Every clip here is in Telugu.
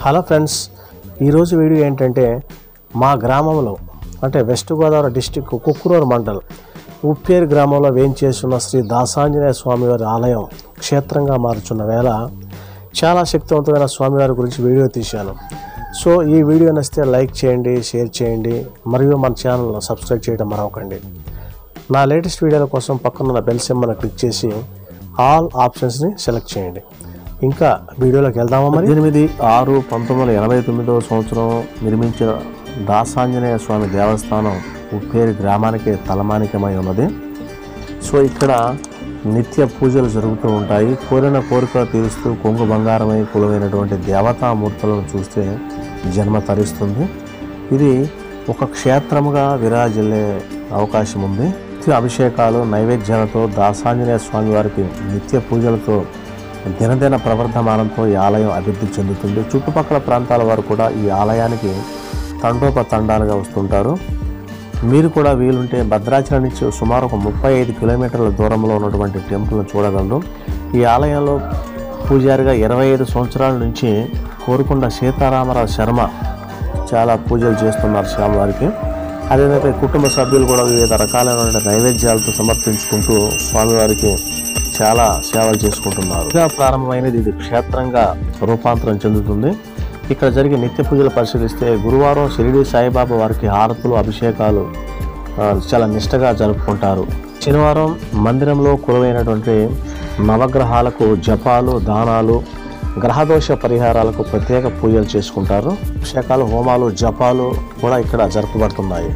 హలో ఫ్రెండ్స్ ఈరోజు వీడియో ఏంటంటే మా గ్రామంలో అంటే వెస్ట్ గోదావరి డిస్టిక్ కుక్కునూరు మండల్ ఉప్పేరు గ్రామంలో వేంచేస్తున్న శ్రీ దాసాంజనేయ స్వామివారి ఆలయం క్షేత్రంగా మారుచున్న వేళ చాలా శక్తివంతమైన స్వామివారి గురించి వీడియో తీశాను సో ఈ వీడియో నచ్చితే లైక్ చేయండి షేర్ చేయండి మరియు మన ఛానల్ సబ్స్క్రైబ్ చేయడం మరవకండి నా లేటెస్ట్ వీడియోల కోసం పక్కనున్న బెల్ సింబల్ని క్లిక్ చేసి ఆల్ ఆప్షన్స్ని సెలెక్ట్ చేయండి ఇంకా వీడియోలోకి వెళ్దామా మరి ఎనిమిది ఆరు పంతొమ్మిది వందల ఎనభై తొమ్మిదవ సంవత్సరం నిర్మించిన దాసాంజనేయ స్వామి దేవస్థానం ఉప్పేరు గ్రామానికి తలమానికమై ఉన్నది సో ఇక్కడ నిత్య పూజలు జరుగుతూ ఉంటాయి కోరిన కోరిక తీరుస్తూ కొంగు బంగారమై కొలువైనటువంటి దేవతామూర్తులను చూస్తే జన్మ తరిస్తుంది ఇది ఒక క్షేత్రముగా విరాజిల్లే అవకాశం ఉంది నిత్య అభిషేకాలు నైవేద్యాలతో దాసాంజనేయ స్వామి వారికి నిత్య పూజలతో దినదిన ప్రవర్ధమానంతో ఈ ఆలయం అభివృద్ధి చెందుతుంది చుట్టుపక్కల ప్రాంతాల వారు కూడా ఈ ఆలయానికి తండోపతండాలుగా వస్తుంటారు మీరు కూడా వీలుంటే భద్రాచలం నుంచి సుమారు ఒక ముప్పై ఐదు కిలోమీటర్ల దూరంలో ఉన్నటువంటి టెంపుల్ను చూడగలరు ఈ ఆలయంలో పూజారిగా ఇరవై ఐదు సంవత్సరాల నుంచి కోరుకొండ సీతారామరావు శర్మ చాలా పూజలు చేస్తున్నారు స్వామివారికి అదేవిధంగా ఈ కుటుంబ సభ్యులు కూడా వివిధ రకాలైన నైవేద్యాలతో సమర్పించుకుంటూ స్వామివారికి చాలా సేవలు చేసుకుంటున్నారు ఇలా ప్రారంభమైనది ఇది క్షేత్రంగా రూపాంతరం చెందుతుంది ఇక్కడ జరిగే నిత్య పూజలు పరిశీలిస్తే గురువారం షిరిడి సాయిబాబా వారికి హారతులు అభిషేకాలు ఆ, చాలా నిష్టగా జరుపుకుంటారు శనివారం మందిరంలో కొలువైనటువంటి నవగ్రహాలకు జపాలు దానాలు గ్రహదోష పరిహారాలకు ప్రత్యేక పూజలు చేసుకుంటారు అభిషేకాలు హోమాలు జపాలు కూడా ఇక్కడ జరపబడుతున్నాయి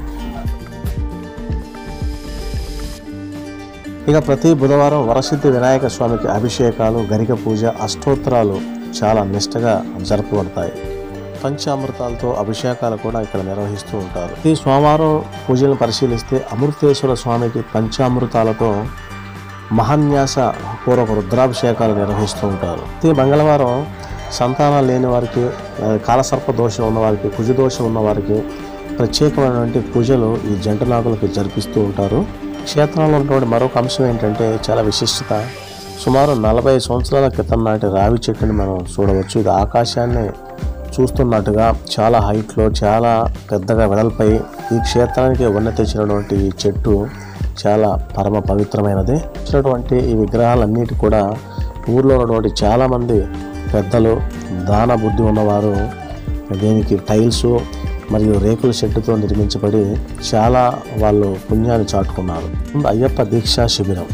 ఇక ప్రతి బుధవారం వరసిద్ధి వినాయక స్వామికి అభిషేకాలు గరిక పూజ అష్టోత్తరాలు చాలా నిష్టగా జరపబడతాయి పంచామృతాలతో అభిషేకాలు కూడా ఇక్కడ నిర్వహిస్తూ ఉంటారు ఈ సోమవారం పూజలను పరిశీలిస్తే అమృతేశ్వర స్వామికి పంచామృతాలతో మహాన్యాస పూర్వక రుద్రాభిషేకాలు నిర్వహిస్తూ ఉంటారు ఈ మంగళవారం సంతానం లేని వారికి ఆ, కాలసర్ప దోషం ఉన్న వారికి కుజ దోషం ఉన్న వారికి ప్రత్యేకమైనటువంటి పూజలు ఈ జంట నాగులకి జరిపిస్తూ ఉంటారు క్షేత్రంలో ఉన్నటువంటి మరొక అంశం ఏంటంటే చాలా విశిష్టత సుమారు నలభై సంవత్సరాల క్రితం నాటి రావి చెట్టుని మనం చూడవచ్చు ఇది ఆకాశాన్ని చూస్తున్నట్టుగా చాలా హైట్లో చాలా పెద్దగా వెడల్పై ఈ క్షేత్రానికి ఉన్న తెచ్చినటువంటి ఈ చెట్టు చాలా పరమ పవిత్రమైనది ఇచ్చినటువంటి ఈ విగ్రహాలన్నిటి కూడా ఊర్లో ఉన్నటువంటి చాలామంది పెద్దలు దాన బుద్ధి ఉన్నవారు దీనికి టైల్స్ మరియు రేకుల షెడ్డుతో నిర్మించబడి చాలా వాళ్ళు పుణ్యాన్ని చాటుకున్నారు ముందు అయ్యప్ప దీక్షా శిబిరం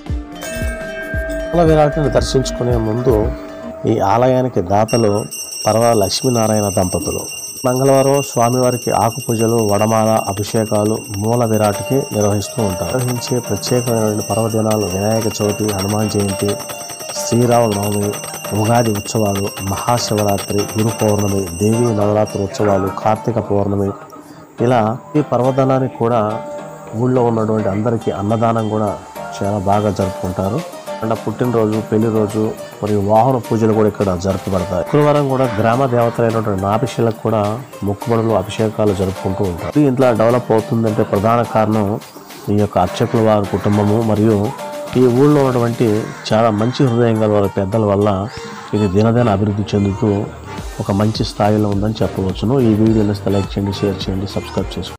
మూల విరాటుని దర్శించుకునే ముందు ఈ ఆలయానికి దాతలు పర్వ లక్ష్మీనారాయణ దంపతులు మంగళవారం స్వామివారికి ఆకు పూజలు వడమాల అభిషేకాలు మూల విరాట్కి నిర్వహిస్తూ ఉంటారు నిర్వహించే ప్రత్యేకమైన పర్వదినాలు వినాయక చవితి హనుమాన్ జయంతి శ్రీరామ నవమి ఉగాది ఉత్సవాలు మహాశివరాత్రి గురు పౌర్ణమి దేవీ నవరాత్రి ఉత్సవాలు కార్తీక పౌర్ణమి ఇలా ఈ పర్వదినానికి కూడా ఊళ్ళో ఉన్నటువంటి అందరికీ అన్నదానం కూడా చాలా బాగా జరుపుకుంటారు అంటే పుట్టినరోజు పెళ్లి రోజు మరియు వాహన పూజలు కూడా ఇక్కడ జరపబడతాయి శుక్రవారం కూడా గ్రామ దేవతలైనటువంటి నాభిషలకు కూడా మొక్కుబడులు అభిషేకాలు జరుపుకుంటూ ఉంటారు ఇది ఇంట్లో డెవలప్ అవుతుందంటే ప్రధాన కారణం ఈ యొక్క అర్చకుల వారి కుటుంబము మరియు ఈ ఊళ్ళో ఉన్నటువంటి చాలా మంచి హృదయం గల వారి పెద్దల వల్ల ఇది దినదిన అభివృద్ధి చెందుతూ ఒక మంచి స్థాయిలో ఉందని చెప్పవచ్చును ఈ వీడియోని లైక్ చేయండి షేర్ చేయండి సబ్స్క్రైబ్ చేసుకోండి